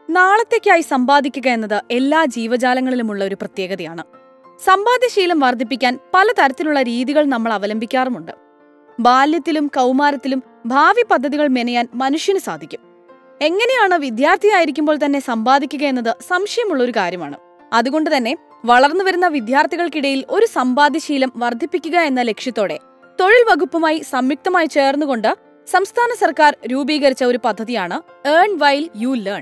നാളത്തേക്കായി സമ്പാദിക്കുക എന്നത് എല്ലാ ജീവജാലങ്ങളിലുമുള്ള ഒരു പ്രത്യേകതയാണ് സമ്പാദ്യശീലം വർദ്ധിപ്പിക്കാൻ പലതരത്തിലുള്ള രീതികൾ നമ്മൾ അവലംബിക്കാറുമുണ്ട് ബാല്യത്തിലും കൗമാരത്തിലും ഭാവി പദ്ധതികൾ മെനയാൻ മനുഷ്യന് സാധിക്കും എങ്ങനെയാണ് വിദ്യാർത്ഥിയായിരിക്കുമ്പോൾ തന്നെ സമ്പാദിക്കുക എന്നത് സംശയമുള്ള ഒരു കാര്യമാണ് അതുകൊണ്ട് തന്നെ വളർന്നു വരുന്ന വിദ്യാർത്ഥികൾക്കിടയിൽ ഒരു സമ്പാദ്യശീലം വർദ്ധിപ്പിക്കുക എന്ന ലക്ഷ്യത്തോടെ തൊഴിൽ വകുപ്പുമായി സംയുക്തമായി ചേർന്നുകൊണ്ട് സംസ്ഥാന സർക്കാർ രൂപീകരിച്ച ഒരു പദ്ധതിയാണ് earn while you learn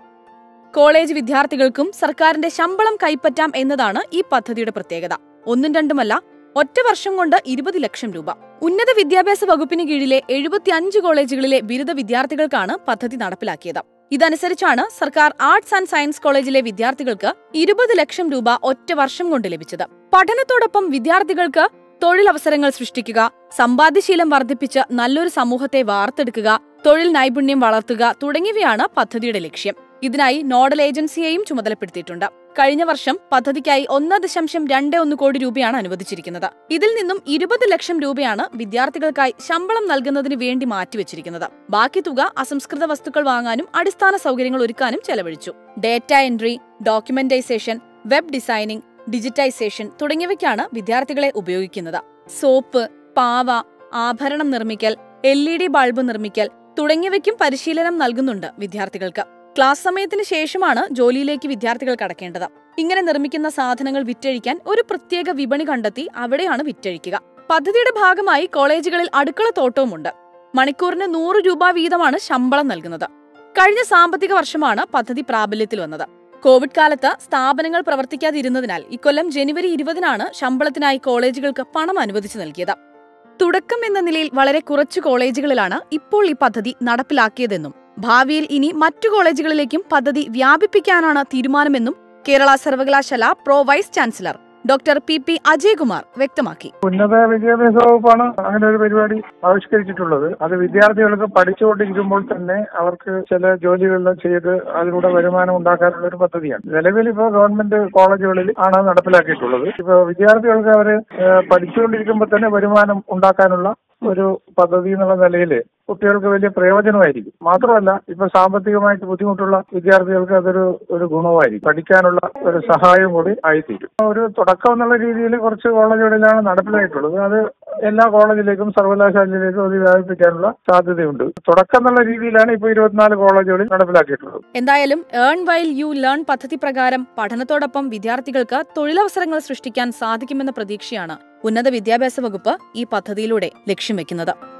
college വിദ്യാർത്ഥികൾക്കും സർക്കാരിന്റെ ശമ്പളം കൈപ്പറ്റാം എന്നതാണ് ഈ പദ്ധതിയുടെ പ്രത്യേകത ഒന്നും രണ്ടുമല്ല ഒറ്റ വർഷം കൊണ്ട് ഇരുപത് ലക്ഷം രൂപ ഉന്നത വിദ്യാഭ്യാസ വകുപ്പിന് കീഴിലെ എഴുപത്തിയഞ്ച് കോളേജുകളിലെ ബിരുദ വിദ്യാർത്ഥികൾക്കാണ് പദ്ധതി നടപ്പിലാക്കിയത് ഇതനുസരിച്ചാണ് സർക്കാർ ആർട്സ് ആൻഡ് സയൻസ് കോളേജിലെ വിദ്യാർത്ഥികൾക്ക് ഇരുപത് ലക്ഷം രൂപ ഒറ്റ വർഷം കൊണ്ട് ലഭിച്ചത് പഠനത്തോടൊപ്പം വിദ്യാർത്ഥികൾക്ക് തൊഴിലവസരങ്ങൾ സൃഷ്ടിക്കുക സമ്പാദ്യശീലം വർദ്ധിപ്പിച്ച് നല്ലൊരു സമൂഹത്തെ വാർത്തെടുക്കുക തൊഴിൽ നൈപുണ്യം വളർത്തുക തുടങ്ങിയവയാണ് പദ്ധതിയുടെ ലക്ഷ്യം ഇതിനായി നോഡൽ ഏജൻസിയെയും ചുമതലപ്പെടുത്തിയിട്ടുണ്ട് കഴിഞ്ഞ വർഷം പദ്ധതിക്കായി ഒന്ന് ദശാംശം രണ്ട് ഒന്ന് കോടി രൂപയാണ് അനുവദിച്ചിരിക്കുന്നത് ഇതിൽ നിന്നും ഇരുപത് ലക്ഷം രൂപയാണ് വിദ്യാർത്ഥികൾക്കായി ശമ്പളം നൽകുന്നതിന് വേണ്ടി മാറ്റിവെച്ചിരിക്കുന്നത് ബാക്കി തുക അസംസ്കൃത വസ്തുക്കൾ വാങ്ങാനും അടിസ്ഥാന സൗകര്യങ്ങൾ ഒരുക്കാനും ചെലവഴിച്ചു data entry documentization web designing digitization തുടങ്ങിയവയ്ക്കാണ് വിദ്യാർത്ഥികളെ ഉപയോഗിക്കുന്നത് സോപ്പ് പാവ ആഭരണം നിർമ്മിക്കൽ എൽ ഇ ഡി ബൾബ് നിർമ്മിക്കൽ തുടങ്ങിയവയ്ക്കും പരിശീലനം നൽകുന്നുണ്ട് വിദ്യാർത്ഥികൾക്ക് ക്ലാസ് സമയത്തിന് ശേഷമാണ് ജോലിയിലേക്ക് വിദ്യാർത്ഥികൾ കടക്കേണ്ടത് ഇങ്ങനെ നിർമ്മിക്കുന്ന സാധനങ്ങൾ വിറ്റഴിക്കാൻ ഒരു പ്രത്യേക വിപണി കണ്ടെത്തി അവിടെയാണ് വിറ്റഴിക്കുക പദ്ധതിയുടെ ഭാഗമായി കോളേജുകളിൽ അടുക്കള തോട്ടവുമുണ്ട് മണിക്കൂറിന് നൂറ് രൂപ വീതമാണ് ശമ്പളം നൽകുന്നത് കഴിഞ്ഞ സാമ്പത്തിക വർഷമാണ് പദ്ധതി പ്രാബല്യത്തിൽ വന്നത് കോവിഡ് കാലത്ത് സ്ഥാപനങ്ങൾ പ്രവർത്തിക്കാതിരുന്നതിനാൽ ഇക്കൊല്ലം ജനുവരി ഇരുപതിനാണ് ശമ്പളത്തിനായി കോളേജുകൾക്ക് പണം അനുവദിച്ചു നൽകിയത് തുടക്കം എന്ന നിലയിൽ വളരെ കുറച്ചു കോളേജുകളിലാണ് ഇപ്പോൾ ഈ പദ്ധതി നടപ്പിലാക്കിയതെന്നും ഭാവിയിൽ ഇനി മറ്റു കോളേജുകളിലേക്കും പദ്ധതി വ്യാപിപ്പിക്കാനാണ് തീരുമാനമെന്നും കേരള സർവകലാശാല pro vice chancellor doctor P P Ajaykumar വ്യക്തമാക്കി ഉന്നത വിദ്യാഭ്യാസ വകുപ്പാണ് അങ്ങനെ ഒരു പരിപാടി ആവിഷ്കരിച്ചിട്ടുള്ളത് അത് വിദ്യാർത്ഥികൾക്ക് പഠിച്ചുകൊണ്ടിരിക്കുമ്പോൾ തന്നെ അവർക്ക് ചില ജോലികൾ ചെയ്ത് അതിലൂടെ വരുമാനം ഉണ്ടാക്കാനുള്ള ഒരു പദ്ധതിയാണ് നിലവിൽ ഇപ്പോൾ ഗവൺമെന്റ് കോളേജുകളിൽ ആണ് നടപ്പിലാക്കിയിട്ടുള്ളത് ഇപ്പോൾ വിദ്യാർത്ഥികൾക്ക് അവർ പഠിച്ചുകൊണ്ടിരിക്കുമ്പോൾ തന്നെ വരുമാനം ഉണ്ടാക്കാനുള്ള ഒരു പദ്ധതി എന്നുള്ള നിലയിൽ കുട്ടികൾക്ക് വലിയ പ്രയോജനമായിരിക്കും മാത്രമല്ല ഇപ്പൊ സാമ്പത്തികമായിട്ട് ബുദ്ധിമുട്ടുള്ള വിദ്യാർത്ഥികൾക്ക് അതൊരു ഒരു ഗുണമായിരിക്കും പഠിക്കാനുള്ള ഒരു സഹായം കൂടി ആയിത്തീരും ഒരു തുടക്കം എന്നുള്ള രീതിയിൽ കുറച്ച് കോളേജുകളിലാണ് നടപ്പിലായിട്ടുള്ളത് അത് എല്ലാ കോളേജിലേക്കും സർവകലാശാലയിലേക്കും അത് വ്യാപിപ്പിക്കാനുള്ള സാധ്യതയുണ്ട് തുടക്കം എന്നുള്ള രീതിയിലാണ് ഇപ്പൊ ഇരുപത്തിനാല് കോളേജുകളിൽ നടപ്പിലാക്കിയിട്ടുള്ളത് എന്തായാലും ഏൺ വൈൽ യു ലേൺ പദ്ധതി പ്രകാരം പഠനത്തോടൊപ്പം വിദ്യാർത്ഥികൾക്ക് തൊഴിലവസരങ്ങൾ സൃഷ്ടിക്കാൻ സാധിക്കുമെന്ന പ്രതീക്ഷയാണ് ഉന്നത വിദ്യാഭ്യാസ വകുപ്പ് ഈ പദ്ധതിയിലൂടെ ലക്ഷ്യം വെക്കുന്നത്